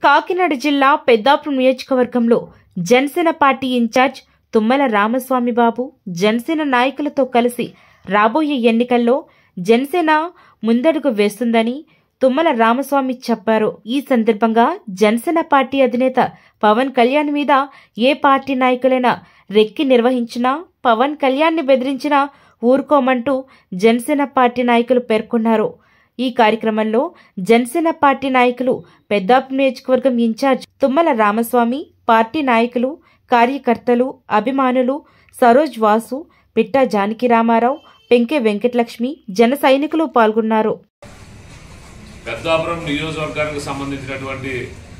కాకినాడ జిల్లా పెద్దాపురం నియోజకవర్గంలో Janasena party incharge Tummala Ramaswamy Babu Janasena నాయకులతో కలిసి రాబోయే ఎన్నికల్లో జనసేన ముందడుగు వేస్తుందని తుమ్మల రామస్వామి చెప్పారు ఈ సందర్భంగా జనసేన పార్టీ అధినేత పవన్ కళ్యాణ్ మీద ఏ పార్టీ నాయకులైనా రెక్కి నిర్వహించినా పవన్ కళ్యాణ్ని బెదిరించినా ఊరుకోమంటూ జనసేన పార్టీ నాయకులు పేర్కొన్నారు ఈ కార్యక్రమంలో జనసేన పార్టీ నాయకులు పెద్దాపు నియోజకవర్గం ఇన్ఛార్జ్ తుమ్మల రామస్వామి పార్టీ నాయకులు కార్యకర్తలు అభిమానులు సరోజ్ వాసు పిట్టా జానకి రామారావు పెంకే వెంకటలక్ష్మి జన సైనికులు పాల్గొన్నారు పెద్దాపురం నియోజకవర్గానికి సంబంధించినటువంటి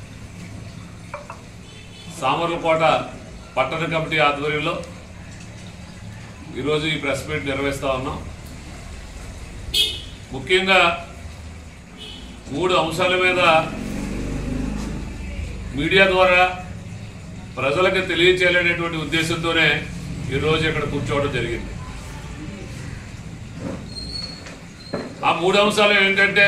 సామర్లకోట పట్టణ కమిటీ ఆధ్వర్యంలో ఈరోజు ఈ ప్రెస్ మీట్ నిర్వహిస్తా ఉన్నాం ముఖ్యంగా మూడు అంశాల మీద మీడియా ద్వారా ప్రజలకు తెలియచేయాలనేటువంటి ఉద్దేశంతోనే ఈరోజు ఇక్కడ కూర్చోవడం జరిగింది ఆ మూడు అంశాలు ఏంటంటే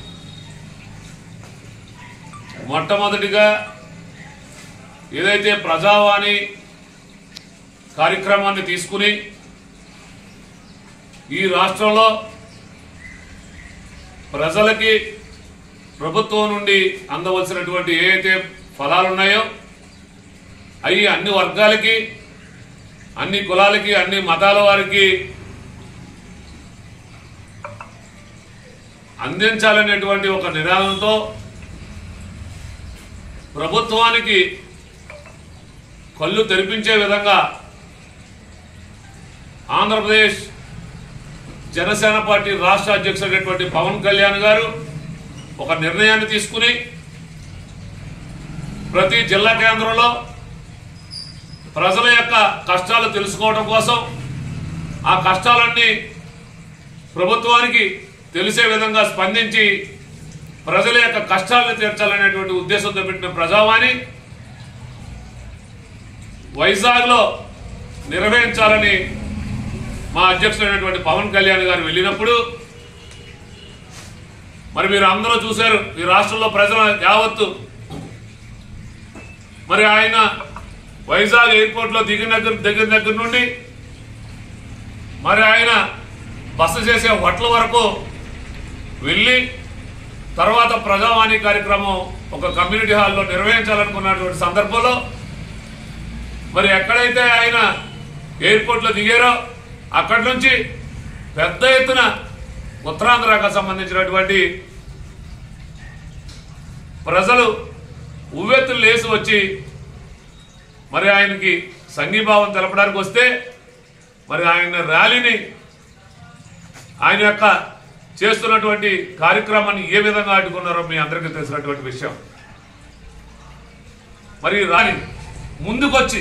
మొట్టమొదటిగా ఏదైతే ప్రజావాణి కార్యక్రమాన్ని తీసుకుని ఈ రాష్ట్రంలో ప్రజలకి ప్రభుత్వం నుండి అందవలసినటువంటి ఏ అయితే ఫలాలు ఉన్నాయో అవి అన్ని వర్గాలకి అన్ని కులాలకి అన్ని మతాల వారికి అందించాలనేటువంటి ఒక నినాదంతో ప్రభుత్వానికి కళ్ళు తెరిపించే విధంగా ఆంధ్రప్రదేశ్ జనసేన పార్టీ రాష్ట్ర అధ్యక్షుడైనటువంటి పవన్ కళ్యాణ్ గారు ఒక నిర్ణయాన్ని తీసుకుని ప్రతి జిల్లా కేంద్రంలో ప్రజల యొక్క కష్టాలు తెలుసుకోవడం కోసం ఆ కష్టాలన్నీ ప్రభుత్వానికి తెలిసే విధంగా స్పందించి ప్రజల యొక్క కష్టాలను తీర్చాలనేటువంటి ఉద్దేశంతో పెట్టిన ప్రజావాణి వైజాగ్లో నిర్వహించాలని మా అధ్యక్షుడైనటువంటి పవన్ కళ్యాణ్ గారు వెళ్ళినప్పుడు మరి మీరు అందరూ చూశారు ఈ రాష్ట్రంలో ప్రజల యావత్తు మరి ఆయన వైజాగ్ ఎయిర్పోర్ట్లో దిగిన దగ్గర దగ్గర దగ్గర నుండి మరి ఆయన బస చేసే హోటల్ వరకు వెళ్ళి తర్వాత ప్రజావాణి కార్యక్రమం ఒక కమ్యూనిటీ హాల్లో నిర్వహించాలనుకున్నటువంటి సందర్భంలో మరి ఎక్కడైతే ఆయన ఎయిర్పోర్ట్లో దిగారో అక్కడి నుంచి పెద్ద ఎత్తున ఉత్తరాంధ్రకు సంబంధించినటువంటి ప్రజలు ఉవ్వెత్తులు లేచి వచ్చి మరి ఆయనకి సంఘీభావం తెలపడానికి వస్తే మరి ఆయన ర్యాలీని ఆయన యొక్క చేస్తున్నటువంటి కార్యక్రమాన్ని ఏ విధంగా అడ్డుకున్నారో మీ అందరికీ తెలిసినటువంటి విషయం మరి రాని ముందుకొచ్చి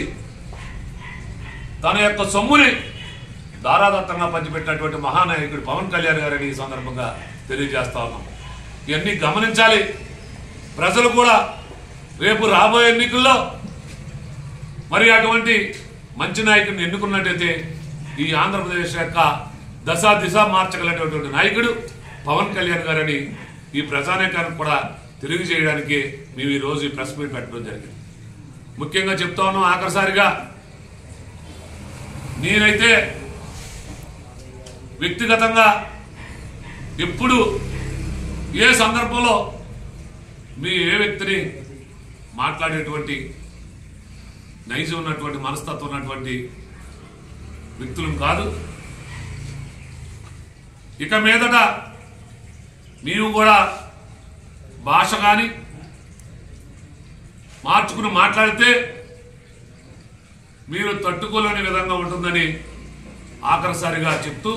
తన యొక్క సొమ్ముని దారాదత్తంగా పంచిపెట్టినటువంటి మహానాయకుడు పవన్ కళ్యాణ్ గారని ఈ సందర్భంగా తెలియజేస్తా ఉన్నాం ఇవన్నీ గమనించాలి ప్రజలు కూడా రేపు రాబోయే ఎన్నికల్లో మరి అటువంటి మంచి నాయకుడిని ఎన్నుకున్నట్టయితే ఈ ఆంధ్రప్రదేశ్ యొక్క దశ దిశ మార్చగలటువంటి నాయకుడు పవన్ కళ్యాణ్ గారని ఈ ప్రజానేకానికి కూడా తెలియజేయడానికి మేము ఈ రోజు ఈ ప్రెస్ మీట్ పెట్టడం జరిగింది ముఖ్యంగా చెప్తా ఉన్నాం ఆఖరిసారిగా నేనైతే వ్యక్తిగతంగా ఎప్పుడు ఏ సందర్భంలో మీ ఏ వ్యక్తిని మాట్లాడేటువంటి నైజం ఉన్నటువంటి మనస్తత్వం ఉన్నటువంటి వ్యక్తులం కాదు ఇక మీదట మేము కూడా భాష కానీ మార్చుకుని మాట్లాడితే మీరు తట్టుకోలేని విధంగా ఉంటుందని ఆఖరిసారిగా చెప్తూ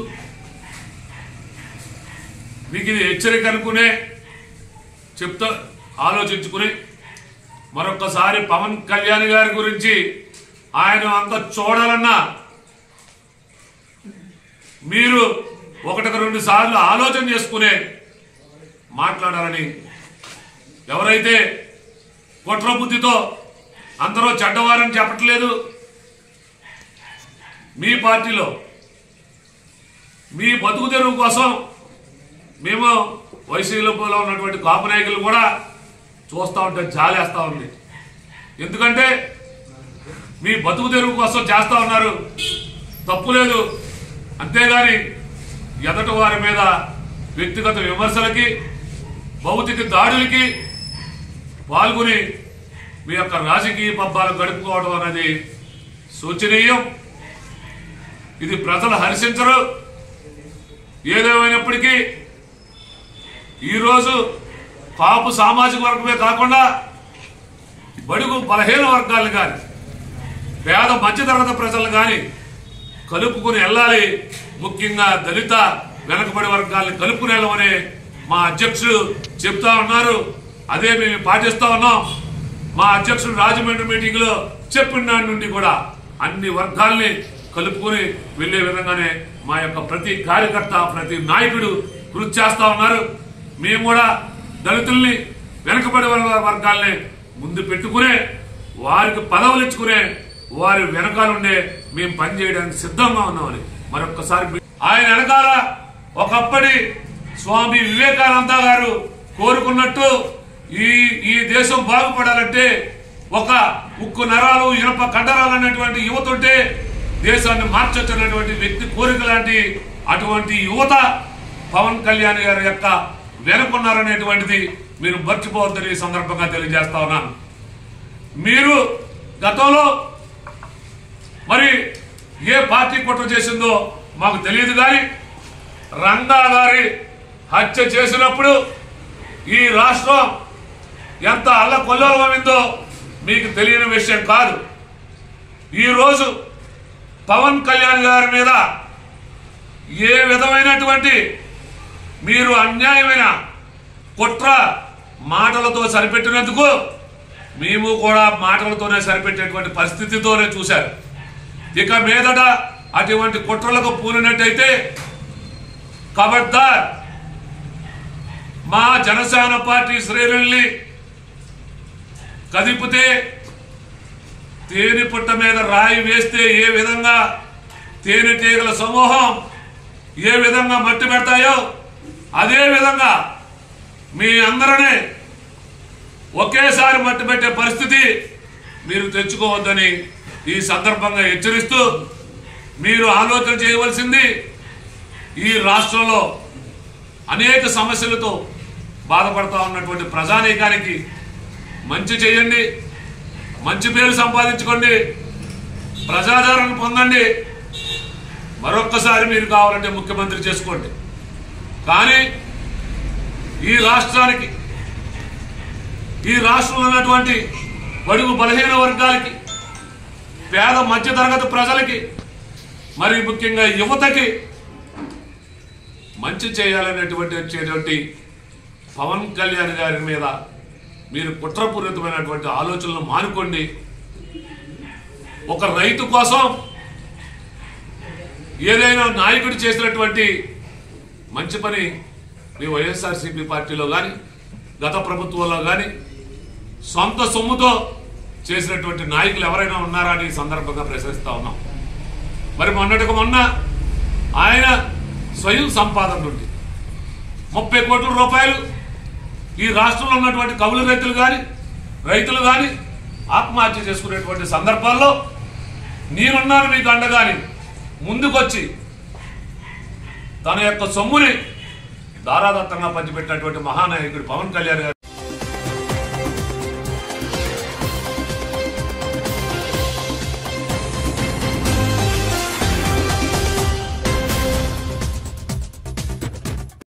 మీకు ఇది హెచ్చరిక అనుకునే చెప్తా ఆలోచించుకుని మరొక్కసారి పవన్ కళ్యాణ్ గారి గురించి ఆయన అంత చూడాలన్నా మీరు ఒకటికి రెండు సార్లు ఆలోచన చేసుకునే మాట్లాడాలని ఎవరైతే కుట్ర బుద్ధితో అందరూ చెడ్డవారని చెప్పట్లేదు మీ పార్టీలో మీ బతుకు తెరువు కోసం మేము వైసీపీలో ఉన్నటువంటి కాపు నాయకులు కూడా చూస్తా ఉంటే జాలేస్తా ఉంది ఎందుకంటే మీ బతుకు తెరువు కోసం చేస్తా ఉన్నారు తప్పు లేదు అంతేగాని ఎదటి వారి మీద వ్యక్తిగత విమర్శలకి భౌతిక దాడులకి పాల్గొని మీ యొక్క రాజకీయ పబ్బాలు గడుపుకోవడం అనేది శోచనీయం ఇది ప్రజలు హర్షించరు ఏదేమైనప్పటికీ ఈరోజు కాపు సామాజిక వర్గమే కాకుండా బడుగు బలహీన వర్గాలు కానీ పేద మధ్యతరగతి ప్రజలు కానీ కలుపుకుని వెళ్ళాలి ముఖ్యంగా దళిత వెనకబడి వర్గాల్ని కలుపుకుని వెళ్ళమని మా అధ్యక్షుడు చెప్తా ఉన్నారు అదే మేము పాటిస్తా ఉన్నాం మా అధ్యక్షుడు రాజమండ్రి మీటింగ్ లో చెప్పిన నాటి నుండి కూడా అన్ని వర్గాల్ని కలుపుకుని వెళ్లే విధంగానే మా యొక్క ప్రతి కార్యకర్త ప్రతి నాయకుడు కృషి చేస్తా ఉన్నారు మేము కూడా దళితుల్ని వెనకబడి వర్గ- వర్గాల్ని ముందు పెట్టుకునే వారికి పదవులు ఇచ్చుకునే వారి వెనకాలండే మేము పనిచేయడానికి సిద్ధంగా ఉన్నామని మరొక్కసారి మీ- ఆయన వెనకాల ఒకప్పటి స్వామి వివేకానంద గారు కోరుకున్నట్టు ఈ ఈ దేశం బాగుపడాలంటే ఒక ఉక్కు నరాలు ఇనప కండరాలు అన్నటువంటి యువత ఉంటే దేశాన్ని మార్చొచ్చినటువంటి వ్యక్తి కోరిక లాంటి అటువంటి యువత పవన్ కళ్యాణ్ గారి యొక్క వెనుకున్నారనేటువంటిది మీరు మర్చిపోవద్దని ఈ సందర్భంగా తెలియజేస్తా ఉన్నాను మీరు గతంలో మరి ఏ పార్టీ కుట్ర చేసిందో మాకు తెలియదు కానీ రంగా గారి హత్య చేసినప్పుడు ఈ రాష్ట్రం ఎంత అల్లకొల్లోలమైందో మీకు తెలియని విషయం కాదు ఈరోజు పవన్ కళ్యాణ్ గారి మీద ఏ విధమైనటువంటి మీరు అన్యాయమైన కుట్ర మాటలతో సరిపెట్టినందుకు మేము కూడా మాటలతోనే సరిపెట్టేటువంటి పరిస్థితితోనే చూశారు ఇక మీదట అటువంటి కుట్రలకు పూనినట్టయితే ఖబర్దార్ మా జనసేన పార్టీ శ్రేణుల్ని కదిపితే తేనె పుట్ట మీద రాయి వేస్తే ఏ విధంగా తేనెటీగల సమూహం ఏ విధంగా మట్టి పెడతాయో అదే విధంగా మీ అందరినీ ఒకేసారి మట్టి పెట్టే పరిస్థితి మీరు తెచ్చుకోవద్దని ఈ సందర్భంగా హెచ్చరిస్తూ మీరు ఆలోచన చేయవలసింది ఈ రాష్ట్రంలో అనేక సమస్యలతో బాధపడతా ఉన్నటువంటి ప్రజానీకానికి మంచి చేయండి మంచి పేరు సంపాదించుకోండి ప్రజాదరణ పొందండి మరొక్కసారి మీరు కావాలంటే ముఖ్యమంత్రి చేసుకోండి కానీ ఈ రాష్ట్రానికి ఈ రాష్ట్రంలో ఉన్నటువంటి బడుగు బలహీన వర్గాలకి పేద మధ్యతరగతి ప్రజలకి మరి ముఖ్యంగా యువతకి మంచి చేయాలనేటువంటి వచ్చేటువంటి పవన్ కళ్యాణ్ గారి మీద మీరు కుట్రపూరితమైనటువంటి ఆలోచనలు మానుకోండి ఒక రైతు కోసం ఏదైనా నాయకుడు చేసినటువంటి మంచి పని మీ వైఎస్ఆర్సీపీ పార్టీలో కానీ గత ప్రభుత్వంలో కానీ సొంత సొమ్ముతో చేసినటువంటి నాయకులు ఎవరైనా ఉన్నారా అని ఈ సందర్భంగా ప్రశ్నిస్తా ఉన్నాం మరి మొన్నటికి మొన్న ఆయన స్వయం సంపాదన నుండి ముప్పై కోట్ల రూపాయలు ఈ రాష్ట్రంలో ఉన్నటువంటి కవులు రైతులు కానీ రైతులు కానీ ఆత్మహత్య చేసుకునేటువంటి సందర్భాల్లో నేనున్నాను మీకు అండగాని ముందుకొచ్చి తన యొక్క సొమ్ముని దారాదత్తంగా పంచిపెట్టినటువంటి మహానాయకుడు పవన్ కళ్యాణ్ గారు